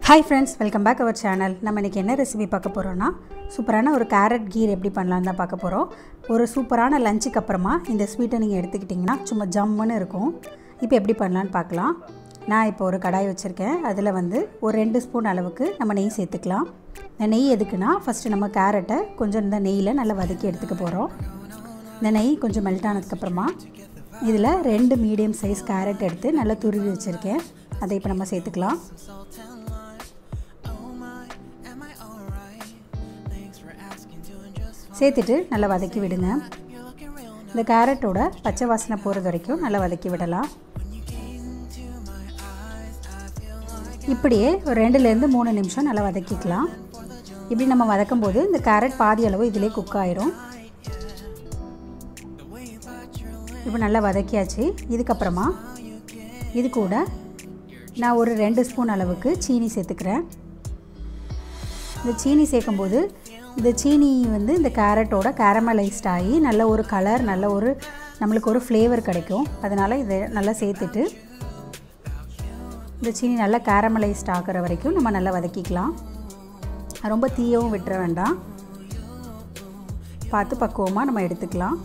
hi friends welcome back our channel நம்ம இன்றைக்கி என்ன ரெசிபி பார்க்க போகிறோன்னா சூப்பரான ஒரு கேரட் கீர் எப்படி பண்ணலான்னு தான் பார்க்க போகிறோம் ஒரு சூப்பரான லஞ்சுக்கு அப்புறமா இந்த ஸ்வீட்டை நீங்கள் எடுத்துக்கிட்டிங்கன்னா சும்மா ஜம்முன்னு இருக்கும் இப்போ எப்படி பண்ணலான்னு பார்க்கலாம் நான் இப்போ ஒரு கடாய் வச்சுருக்கேன் அதில் வந்து ஒரு ரெண்டு ஸ்பூன் அளவுக்கு நம்ம நெய் சேர்த்துக்கலாம் இந்த நெய் எதுக்குன்னா ஃபஸ்ட்டு நம்ம கேரட்டை கொஞ்சம் இந்த நெய்யில் நல்லா வதக்கி எடுத்துக்க போகிறோம் இந்த நெய் கொஞ்சம் மெல்ட் ஆனதுக்கப்புறமா இதில் ரெண்டு மீடியம் சைஸ் கேரட் எடுத்து நல்லா துருவி வச்சுருக்கேன் அதை இப்போ நம்ம சேர்த்துக்கலாம் சேர்த்துட்டு நல்லா வதக்கி விடுங்க இந்த கேரட்டோட பச்சை வாசனை போகிறது வரைக்கும் நல்லா வதக்கி விடலாம் இப்படியே ஒரு ரெண்டுலேருந்து மூணு நிமிஷம் நல்லா வதக்கிக்கலாம் இப்படி நம்ம வதக்கும் போது இந்த கேரட் பாதி அளவு இதிலே குக் ஆயிரும் இப்போ நல்லா வதக்கியாச்சு இதுக்கப்புறமா இது கூட நான் ஒரு ரெண்டு ஸ்பூன் அளவுக்கு சீனி சேர்த்துக்கிறேன் இந்த சீனி சேர்க்கும்போது இந்த சீனி வந்து இந்த கேரட்டோட கேரமலைஸ்ட் ஆகி நல்ல ஒரு கலர் நல்ல ஒரு நம்மளுக்கு ஒரு ஃப்ளேவர் கிடைக்கும் அதனால் இதை நல்லா சேர்த்துட்டு இந்த சீனி நல்லா கேரமலைஸ்ட் ஆகிற வரைக்கும் நம்ம நல்லா வதக்கிக்கலாம் ரொம்ப தீயவும் விட்டுற வேண்டாம் பார்த்து பக்குவமாக நம்ம எடுத்துக்கலாம்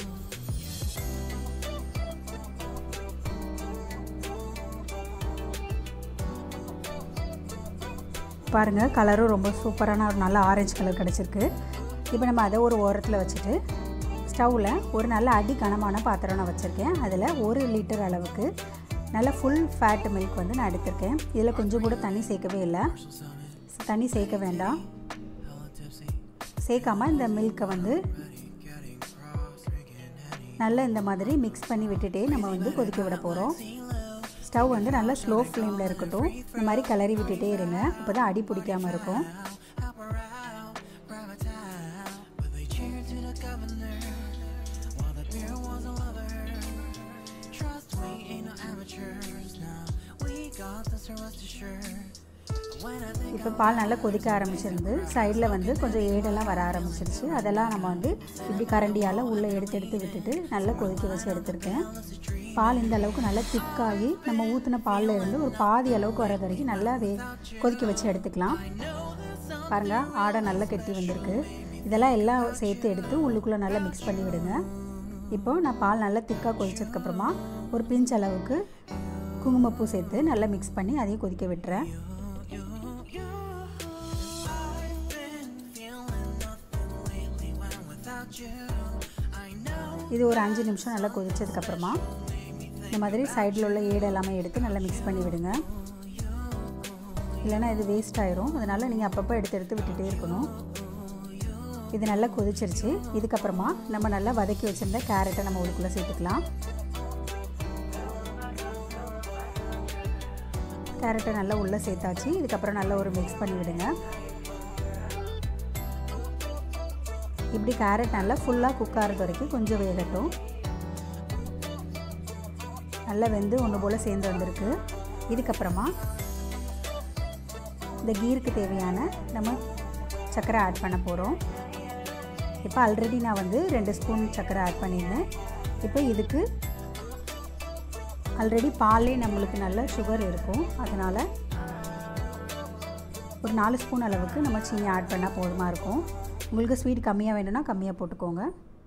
பாருங்கள் கலரும் ரொம்ப சூப்பரான ஒரு நல்ல ஆரஞ்சு கலர் கிடச்சிருக்கு இப்போ நம்ம அதை ஒரு ஓரத்தில் வச்சுட்டு ஸ்டவ்வில் ஒரு நல்ல அடி கனமான பாத்திரம் நான் வச்சுருக்கேன் அதில் ஒரு லிட்டர் அளவுக்கு நல்ல ஃபுல் ஃபேட் மில்க் வந்து நான் எடுத்திருக்கேன் இதில் கொஞ்சம் கூட தண்ணி சேர்க்கவே இல்லை தண்ணி சேர்க்க வேண்டாம் சேர்க்காமல் இந்த மில்கை வந்து நல்லா இந்த மாதிரி மிக்ஸ் பண்ணி விட்டுட்டே நம்ம வந்து கொதிக்க விட போகிறோம் ஸ்டவ் வந்து நல்லா ஸ்லோ ஃப்ளேமில் இருக்கட்டும் இந்த மாதிரி கிளறி விட்டுட்டே இருங்க அப்போ தான் அடி பிடிக்காமல் இருக்கும் இப்போ பால் நல்லா கொதிக்க ஆரம்பிச்சிருந்து சைடில் வந்து கொஞ்சம் ஏடெல்லாம் வர ஆரம்பிச்சிருச்சு அதெல்லாம் நம்ம வந்து இப்படி கரண்டியால் உள்ளே எடுத்து எடுத்து விட்டுட்டு நல்லா கொதிக்க வச்சு எடுத்திருக்கேன் பால் இந்த அளவுக்கு நல்லா திக்காகி நம்ம ஊற்றின பாலில் இருந்து ஒரு பாதி அளவுக்கு வர்றது வரைக்கும் நல்லா வே கொதிக்க வச்சு எடுத்துக்கலாம் பாருங்கள் ஆடை நல்லா கெட்டி வந்திருக்கு இதெல்லாம் எல்லாம் சேர்த்து எடுத்து உள்ளுக்குள்ளே நல்லா மிக்ஸ் பண்ணி விடுங்க இப்போ நான் பால் நல்லா திக்காக கொதிச்சதுக்கப்புறமா ஒரு பிஞ்ச் அளவுக்கு குங்குமப்பூ சேர்த்து நல்லா மிக்ஸ் பண்ணி அதையும் கொதிக்க விட்டுறேன் இது ஒரு அஞ்சு நிமிஷம் நல்லா கொதிச்சதுக்கப்புறமா இந்த மாதிரி சைடில் உள்ள ஏடு எல்லாமே எடுத்து நல்லா மிக்ஸ் பண்ணி விடுங்க இல்லைன்னா இது வேஸ்ட் ஆயிரும் அதனால் நீங்கள் அப்பப்போ எடுத்து எடுத்து விட்டுட்டே இருக்கணும் இது நல்லா கொதிச்சிருச்சு இதுக்கப்புறமா நம்ம நல்லா வதக்கி வச்சுருந்த கேரட்டை நம்ம உள்ளுக்குள்ளே சேர்த்துக்கலாம் கேரட்டை நல்லா உள்ளே சேர்த்தாச்சு இதுக்கப்புறம் நல்லா ஒரு மிக்ஸ் பண்ணி விடுங்க இப்படி கேரட் நல்லா ஃபுல்லாக குக் ஆகிறது வரைக்கும் கொஞ்சம் வேகட்டும் நல்லா வெந்து ஒன்று போல் சேர்ந்து வந்திருக்கு இதுக்கப்புறமா இந்த கீருக்கு தேவையான நம்ம சர்க்கரை ஆட் பண்ண போகிறோம் இப்போ ஆல்ரெடி நான் வந்து ரெண்டு ஸ்பூன் சர்க்கரை ஆட் பண்ணியிருந்தேன் இப்போ இதுக்கு ஆல்ரெடி பாலே நம்மளுக்கு நல்ல சுகர் இருக்கும் அதனால் ஒரு நாலு ஸ்பூன் அளவுக்கு நம்ம சீனி ஆட் பண்ணால் போதுமாக இருக்கும் உங்களுக்கு ஸ்வீட் கம்மியாக வேணும்னா கம்மியாக போட்டுக்கோங்க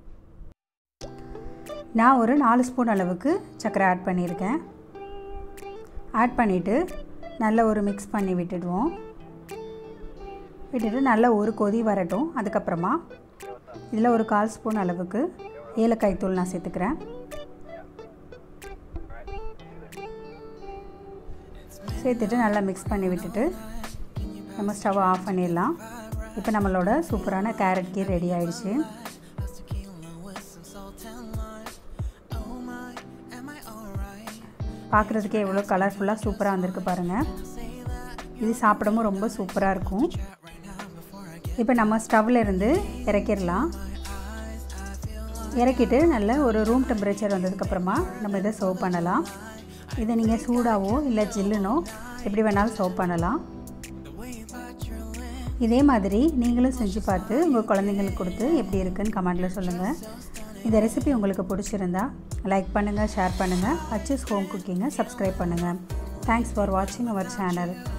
நான் ஒரு நாலு ஸ்பூன் அளவுக்கு சர்க்கரை ஆட் பண்ணியிருக்கேன் ஆட் பண்ணிவிட்டு நல்ல ஒரு மிக்ஸ் பண்ணி விட்டுடுவோம் விட்டுட்டு நல்ல ஒரு கொதி வரட்டும் அதுக்கப்புறமா இதில் ஒரு கால் ஸ்பூன் அளவுக்கு ஏலக்காய் தூள் நான் சேர்த்துக்கிறேன் சேர்த்துட்டு நல்லா மிக்ஸ் பண்ணி விட்டுட்டு நம்ம ஸ்டவ் ஆஃப் பண்ணிடலாம் இப்போ நம்மளோட சூப்பரான கேரட் கீர் ரெடி ஆயிடுச்சு பார்க்குறதுக்கே எவ்வளோ கலர்ஃபுல்லாக சூப்பராக வந்திருக்கு பாருங்கள் இது சாப்பிடவும் ரொம்ப சூப்பராக இருக்கும் இப்போ நம்ம ஸ்டவ்வில் இருந்து இறக்கிடலாம் இறக்கிட்டு நல்ல ஒரு ரூம் டெம்பரேச்சர் வந்ததுக்கப்புறமா நம்ம இதை சர்வ் பண்ணலாம் இதை நீங்கள் சூடாவோ இல்லை ஜில்லுனோ எப்படி வேணாலும் சர்வ் பண்ணலாம் இதே மாதிரி நீங்களும் செஞ்சு பார்த்து உங்கள் குழந்தைங்களுக்கு கொடுத்து எப்படி இருக்குன்னு கமெண்டில் சொல்லுங்கள் இந்த ரெசிபி உங்களுக்கு பிடிச்சிருந்தா லைக் பண்ணுங்கள் ஷேர் பண்ணுங்கள் அச்சஸ் ஹோம் குக்கிங்கை சப்ஸ்கிரைப் பண்ணுங்கள் தேங்க்ஸ் ஃபார் வாட்சிங் அவர் சேனல்